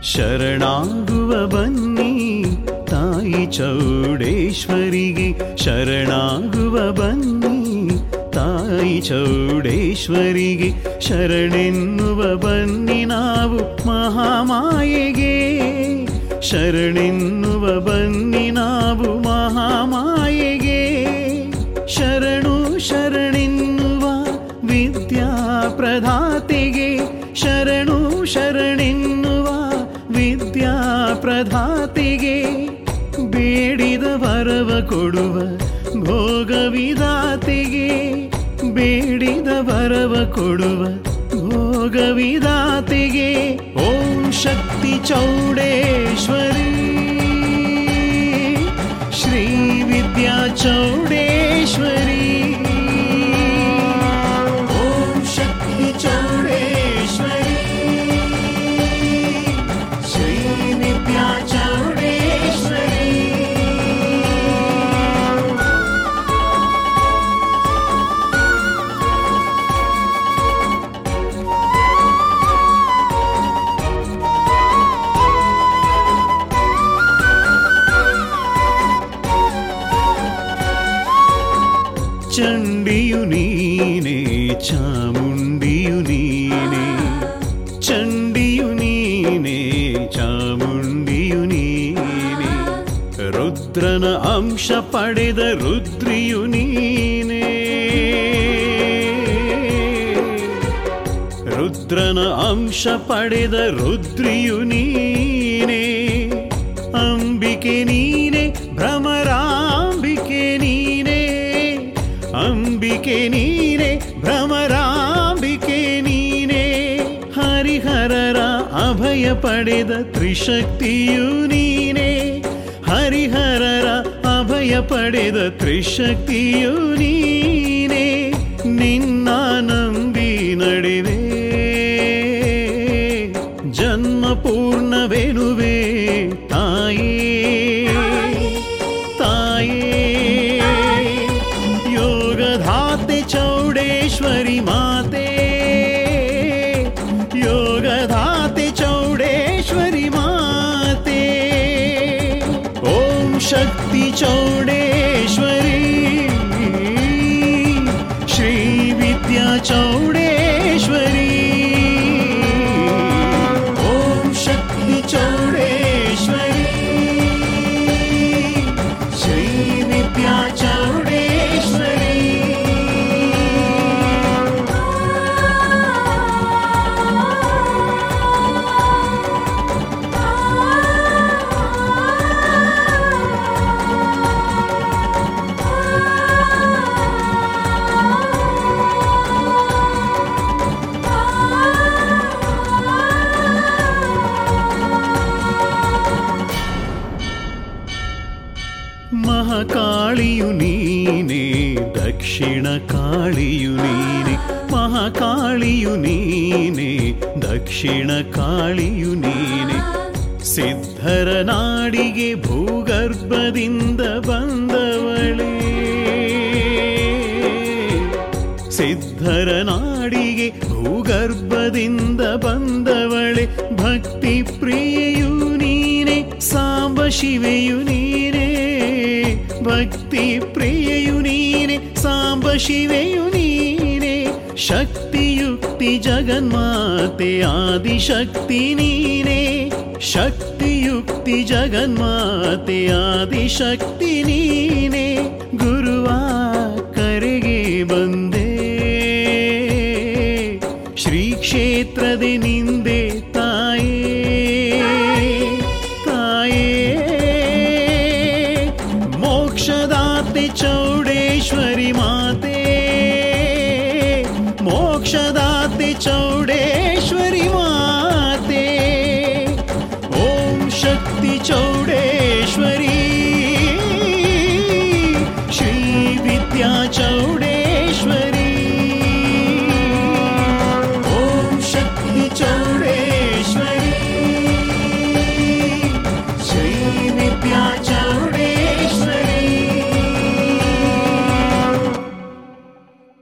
ಶರಣಾಗುವ ಬನ್ನಿ ತಾಯಿ ಚೌಡೇಶ್ವರಿಗೆ ಶರಣಾಗುವ ಬನ್ನಿ ತಾಯಿ ಚೌಡೇಶ್ವರಿಗೆ ಶರಣೆನ್ನುವ ಬನ್ನಿ ನಾವು ಮಹಾಮಾಯೆಗೆ ಶರಣೆನ್ನುವ ಬನ್ನಿ ನಾವು ಮಹಾಮಾಯೆಗೆ ಶರಣು ಶರಣೆನ್ನುವ ವಿದ್ಯಾ ಪ್ರಧಾತೆಗೆ ಶರಣು ಶರಣೆನ್ನುವ ವಿದ್ಯಾ ಪ್ರಧಾತೆಗೆ ಬೇಡಿದ ವರವ ಕೊಡುವ ಭೋಗವಿದಾತೆಗೆ ಬೇಡಿದ ವರವ ಕೊಡುವ ಭೋಗವಿದಾತೆಗೆ ಓಂ ಶಕ್ತಿ ಚೌಡೇಶ್ವರಿ ಶ್ರೀ ವಿದ್ಯಾ ಚೌಡೇಶ್ವರಿ ಓಂ ಶಕ್ತಿ ಚೌಡೇಶ್ವರಿ ಶ್ರೀ ವಿದ್ಯಾ ಚೌಡೇಶ್ವರಿ ಚಂಡಿಯು ನೀನೆ ಚಾಮುಂಡಿಯು ನೀನೆ ಚಂಡಿಯು ನೀನೆ ಚಾಮುಂಡಿಯು ನೀನೆ ರುದ್ರನ ಅಂಶ ಪಡೆದ ರುದ್ರಿಯು ನೀನೆ ರುದ್ರನ ಅಂಶ ಪಡೆದ ರುದ್ರಿಯು ನೀನೆ ಅಂಬಿಕೆ ನೀನೆ ಭ್ರಮರಾಂಬಿಕೆ ನೀನೆ ಅಂಬಿಕೆ ನೀನೆ ಭ್ರಮರಾಂಬಿಕೆ ನೀನೆ ಹರಿಹರರ ಅಭಯ ಪಡೆದ ತ್ರಿಶಕ್ತಿಯು ನೀನೆ ಹರಿಹರರ ಅಭಯ ಪಡೆದ ತ್ರಿಶಕ್ತಿಯು ನೀನೆ ನಿನ್ನ ನಂಬಿ ನಡೆವೆ ಜನ್ಮ ಪೂರ್ಣವೆನುವೆ ತಾಯೇ ತಾಯೇ ಯೋಗಧಾತೆ ಚೌಡೇಶ್ವರಿ ಮಾತೆ ಯೋಗಧಾತೆ ಚೌಡೇಶ್ವರಿ ಮಾತೆ ಓಂ ಶಕ್ತಿ ಚೌಡೇಶ್ವರಿ ಶ್ರೀ ವಿದ್ಯಾ ಚೌಡೇಶ್ವರಿ ಓಂ ಶಕ್ತಿ ಚೌಡೇಶ್ವರಿ ಶ್ರೀ ವಿದ್ಯಾ ಚೌಡೇಶ್ವರಿ ಮಹಾಕಾಳಿಯು ನೀನೆ ದಕ್ಷಿಣ ಕಾಳಿಯು ನೀನೆ ಮಹಾಕಾಳಿಯು ನೀನೆ ದಕ್ಷಿಣ ಕಾಳಿಯು ನೀನೆ ಸಿದ್ಧರ ನಾಡಿಗೆ ಭೂಗರ್ಭದಿಂದ ಬಂದವಳೇ ಸಿದ್ಧರ ನಾಡಿಗೆ ಭೂಗರ್ಭದಿಂದ ಬಂದವಳೆ ಭಕ್ತಿ ಪ್ರಿಯೆಯು ನೀನೆ ಸಾಂಬ ಶಿವೆಯು ನೀನೆ ಭಕ್ತಿ ಪ್ರಿಯೆಯು ನೀನೆ ಸಾಂಬ ಶಿವೆಯು ನೀನೆ ಶಕ್ತಿಯುಕ್ತಿ ಜಗನ್ಮಾತೆ ಆದಿಶಕ್ತಿ ನೀನೆ ಶಕ್ತಿಯುಕ್ತಿ ಜಗನ್ಮಾತೆ ಆದಿಶಕ್ತಿ ನೀನೆ ಗುರುವ ಕರೆಗೆ ಬಂದೆ ಶ್ರೀ ಕ್ಷೇತ್ರದೆ ನಿಂದೆ ತಾಯೇ ತಾಯೇ ಮೋಕ್ಷದಾತೆ ಚೌಡೇಶ್ವರಿ ಮಾತೆ ಮೋಕ್ಷದಾತೆ ಚೌಡೇಶ್ವರಿ